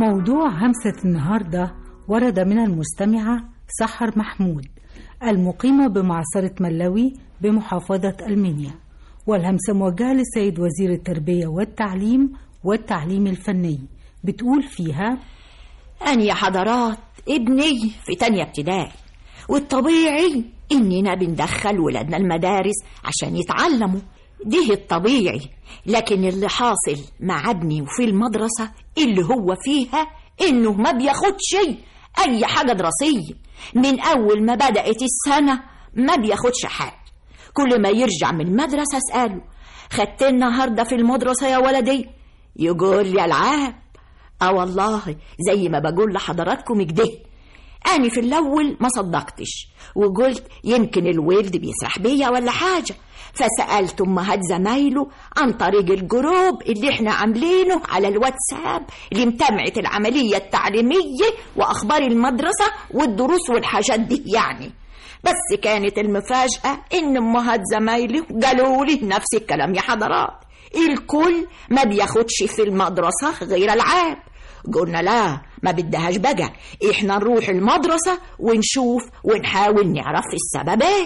موضوع همسة النهاردة ورد من المستمعة سحر محمود المقيمة بمعصرة ملوي بمحافظة المنيا والهمسة موجهة للسيد وزير التربية والتعليم والتعليم الفني بتقول فيها أنا يا حضرات ابني في تانية ابتدائي والطبيعي إننا بندخل ولادنا المدارس عشان يتعلموا ده الطبيعي لكن اللي حاصل مع ابني وفي المدرسة اللي هو فيها إنه ما بياخدش أي حاجة دراسية من أول ما بدأت السنة ما بياخدش حاجة كل ما يرجع من المدرسة أسأله خدت النهاردة في المدرسة يا ولدي يقول لي ألعاب اه والله زي ما بقول لحضراتكم كده أنا في الأول ما صدقتش وقلت يمكن الولد بيسرح بيا ولا حاجة فسألت أمهات زمايله عن طريق الجروب اللي احنا عاملينه على الواتساب لمتابعة العملية التعليمية وأخبار المدرسة والدروس والحاجات دي يعني بس كانت المفاجأة إن أمهات زمايلي قالوا لي نفس الكلام يا حضرات الكل ما بياخدش في المدرسة غير ألعاب قلنا لا ما بدهاش بقى احنا نروح المدرسة ونشوف ونحاول نعرف السبب ايه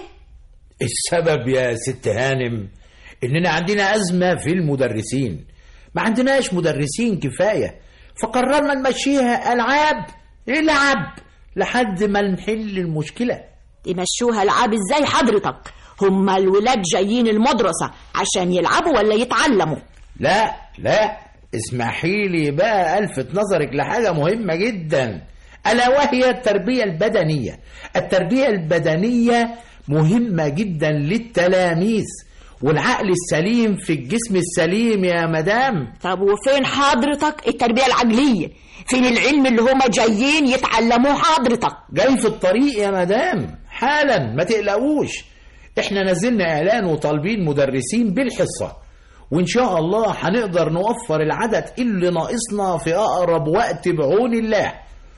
السبب يا ست هانم إننا عندنا أزمة في المدرسين ما عندناش مدرسين كفاية فقررنا نمشيها ألعاب العب لحد ما نحل المشكلة تمشوها العاب ازاي حضرتك هما الولاد جايين المدرسة عشان يلعبوا ولا يتعلموا لا لا اسمحي لي بقى ألفت نظرك لحاجة مهمة جدا ألا وهي التربية البدنية التربية البدنية مهمة جدا للتلاميذ والعقل السليم في الجسم السليم يا مدام طب وفين حضرتك التربية العقلية فين العلم اللي هما جايين يتعلموه حضرتك جاي في الطريق يا مدام حالا ما تقلقوش احنا نزلنا اعلان وطالبين مدرسين بالحصة وان شاء الله هنقدر نوفر العدد اللي ناقصنا في اقرب وقت بعون الله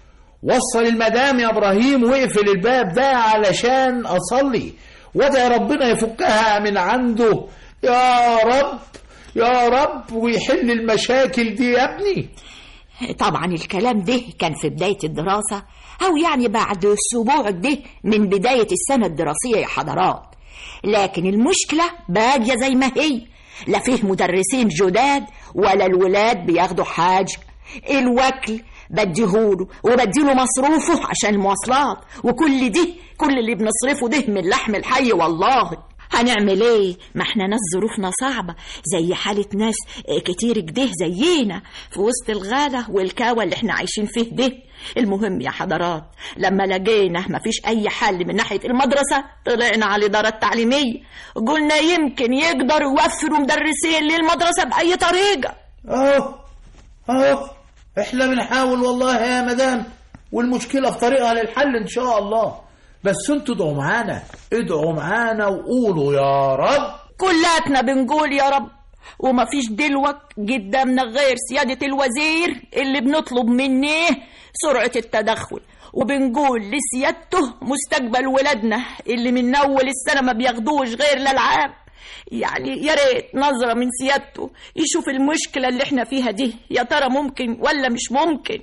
وصل المدام يا ابراهيم واقفل الباب ده علشان اصلي وادعي ربنا يفكها من عنده يا رب يا رب ويحل المشاكل دي يا ابني طبعا الكلام ده كان في بداية الدراسة أو يعني بعد أسبوع ده من بداية السنة الدراسية يا حضرات لكن المشكلة باقية زي ما هي لا فيه مدرسين جداد ولا الولاد بياخدوا حاجة الوكل بديهوله وبديله مصروفه عشان المواصلات وكل دي كل اللي بنصرفه ده من لحم الحي والله هنعمل ايه ما احنا ناس ظروفنا صعبة زي حالة ناس كتير كده زينا في وسط الغالة والكاوة اللي احنا عايشين فيه ده المهم يا حضرات لما لقينا مفيش اي حل من ناحية المدرسة طلعنا على الإدارة التعليمية قلنا يمكن يقدروا يوفروا مدرسين للمدرسة بأي طريقة اهو اهو احنا بنحاول والله يا مدام والمشكلة في طريقها للحل ان شاء الله بس انتوا ادعوا معانا ادعوا معانا وقولوا يا رب كلاتنا بنقول يا رب ومفيش دلوك قدامنا غير سيادة الوزير اللي بنطلب منه سرعة التدخل وبنقول لسيادته مستقبل ولادنا اللي من أول السنة ما بياخدوش غير الألعاب يعني يا ريت نظرة من سيادته يشوف المشكلة اللي احنا فيها دي يا ترى ممكن ولا مش ممكن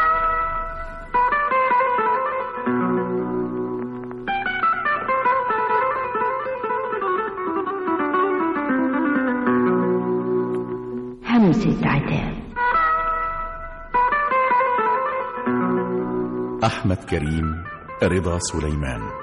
همسة عتاب أحمد كريم رضا سليمان